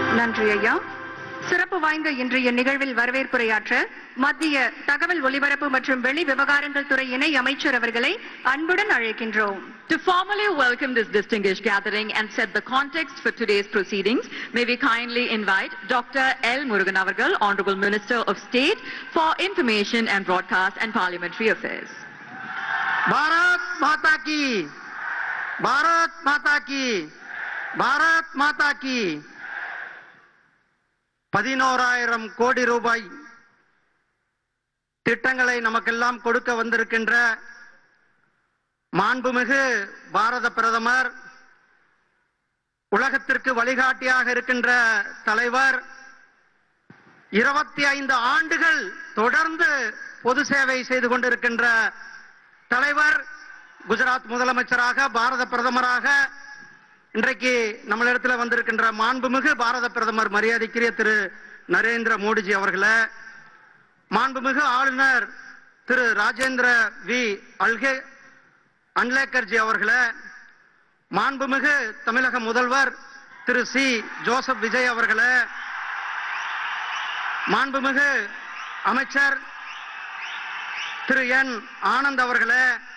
நன்றி ஐயா சிறப்பு வாய்ந்த இன்றைய நிகழ்வில் வரவேற்புரையாற்ற மத்திய தகவல் ஒலிபரப்பு மற்றும் வெளி விவகாரங்கள் துறை இணை அமைச்சர் அவர்களை அன்புடன் அழைக்கின்றோம் To formally welcome this distinguished gathering and set the context for today's proceedings, may we kindly invite Dr. L. Murugan Avargal, Honorable Minister of State for Information and Broadcast and Parliamentary Affairs. Bharat माता की भारत माता की भारत माता की பதினோராயிரம் கோடி ரூபாய் திட்டங்களை நமக்கெல்லாம் கொடுக்க வந்திருக்கின்ற மாண்புமிகு பாரத பிரதமர் உலகத்திற்கு வழிகாட்டியாக இருக்கின்ற தலைவர் இருபத்தி ஐந்து ஆண்டுகள் தொடர்ந்து பொது சேவை செய்து கொண்டிருக்கின்ற தலைவர் குஜராத் முதலமைச்சராக பாரத பிரதமராக இன்றைக்கு நம்மளிடத்துல வந்திருக்கின்ற மாண்புமிகு பாரத பிரதமர் மரியாதைக்குரிய திரு நரேந்திர மோடிஜி அவர்களே மாண்புமிகு ஆளுநர் திரு ராஜேந்திர வி அல்கே அன்லேக்கர்ஜி அவர்களே மாண்புமிகு தமிழக முதல்வர் திரு சி ஜோசப் விஜய் அவர்களே மாண்புமிகு அமைச்சர் திரு என் ஆனந்த் அவர்களே